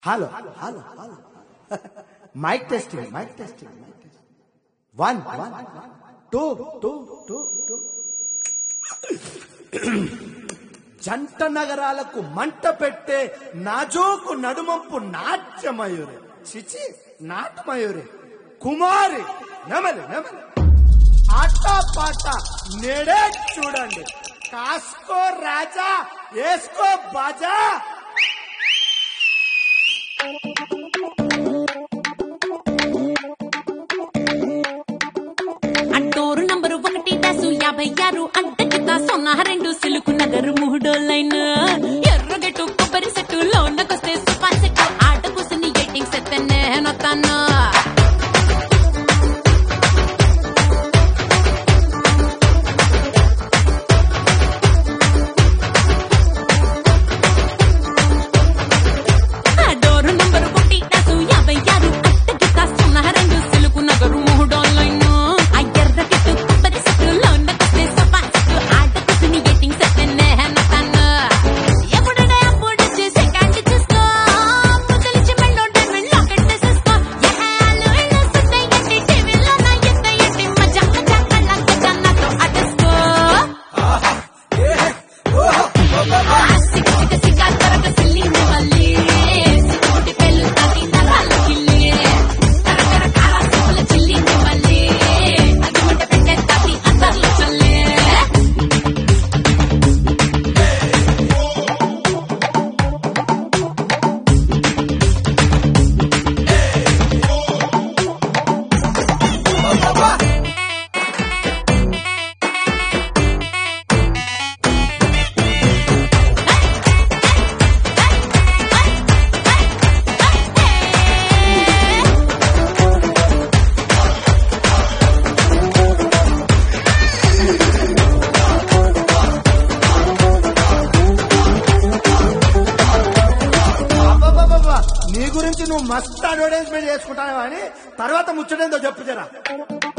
hello hello hello mic testing mic testing mic testing one one two two two two జంట నగరాలకు మంట పెట్టే నాజోకు నడుమంపు నాట్యమయూరి చిచి నాటమయూరి కుమారి నెమలి నెమలి ఆట పాట నేడే చూడండి కాసుకో రాజా వేసుకో బాజా అంటోరు నంబరు ఒకటి డాసు యాభై ఆరు అడ్డకిత సున్నా రెండు సిలుకు నగరు మూడో లైన్ ఎర్రగట్టు కొబ్బరి సెట్టు లోనకొస్తే సూపర్ సెట్టు ఆట కూసుని ఎయిటింగ్ సెట్ నేనొత్తాను ఆ డోరు నంబరు ఒకటి డాసు యాభై ఆరు అడ్డకిత సున్నా రెండు సిలుకు నగరు మూడో లైన్ ఆ ఎర్రగట్టు కొబ్బరి సెట్టు లోనకొస్తే సూపర్ సెట్టు ఆట కూసుని ఎయిటింగ్ సెట్ నేనొత్తాను ఎప్పుడునే అప్పుడు చేసే క్యాండి చూసుకో ముసలిచి మెళ్ళో డైమండ్ లాకెట్ వేసేసుకో ఎహాలు ఇళ్ళు సుత్తే ఎట్టి టీవీలో నా ఎత్త ఎట్టి మజా మజా కళ్ళంత కన్నతో అటేసుకో సిక్క సిక్క సిక్క తరగ సిల్లింది మళ్ళీ సిక్కుటి పెళ్ళు తాకి నరాలు కిల్లి కరకర కాల సిక్కుల చిల్లింది మళ్ళీ అగ్గిమంట పెట్టే తాకి అసర్లు చల్లే అబ్బబ్బబ్బబ్బ, నీ గురించి నువ్వు మస్త్ అడ్వర్టైజ్మెంట్ చేసుకుంటావు అని తర్వాత ముచ్చటేందో చెప్పు జరా